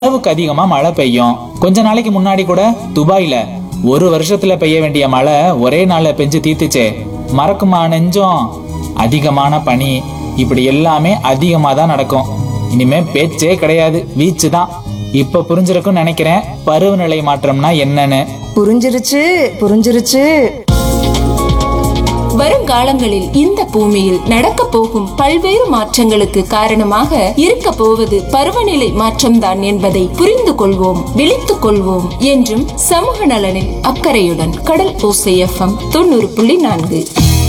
அளவுக்கு அதிகமா மழை பெய்யும் கொஞ்ச நாளைக்கு முன்னாடி கூட துபாயில ஒரு வருஷத்துல பெய்ய வேண்டிய மழை ஒரே நாள்ல பெஞ்சு தீர்த்துச்சே மறக்குமா நெஞ்சம் அதிகமான பனி இப்படி எல்லாமே அதிகமா தான் நடக்கும் இனிமே பேச்சே கிடையாது வீச்சு தான் இப்ப புரிஞ்சிருக்கும்னு நினைக்கிறேன் பருவநிலை மாற்றம்னா என்னன்னு புரிஞ்சிருச்சு புரிஞ்சிருச்சு வருங்காலங்களில் இந்த பூமியில் நடக்க போகும் பல்வேறு மாற்றங்களுக்கு காரணமாக இருக்க போவது பருவநிலை மாற்றம்தான் என்பதை புரிந்து கொள்வோம் விழித்துக் கொள்வோம் என்றும் சமூக நலனில் அக்கறையுடன் கடல் ஓசை எஃப்எம் தொண்ணூறு புள்ளி நான்கு